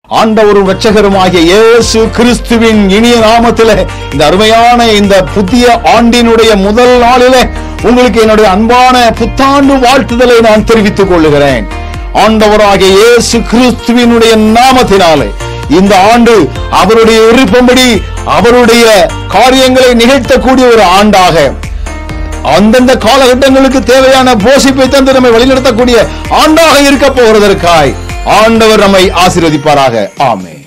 ஆண்டவரும் இரட்சகருமாகிய இயேசு கிறிஸ்துவின் இனிய நாமத்திலே இந்த அருமையான இந்த புதிய ஆண்டினுடைய முதல் நாளிலே உங்களுக்கு என்னுடைய அன்பான புத்தாண்டு வாழ்த்துதலை நான் தெரிவித்துக் கொள்ளுகிறேன் ஆண்டவராகிய இயேசு கிறிஸ்துவினுடைய நாமத்தினாலே இந்த ஆண்டு அவருடைய விருப்பம்படி அவருடைய காரியங்களை நிகழ்த்தக்கூடிய ஒரு ஆண்டாக அந்தந்த காலகட்டங்களுக்கு தேவையான போஷிப்பை தந்து நம்மை வழிநடத்தக்கூடிய ஆண்டாக இருக்க போகிறதற்காய் ஆண்டவர் நம்மை ஆசீர்வதிப்பாராக ஆமென்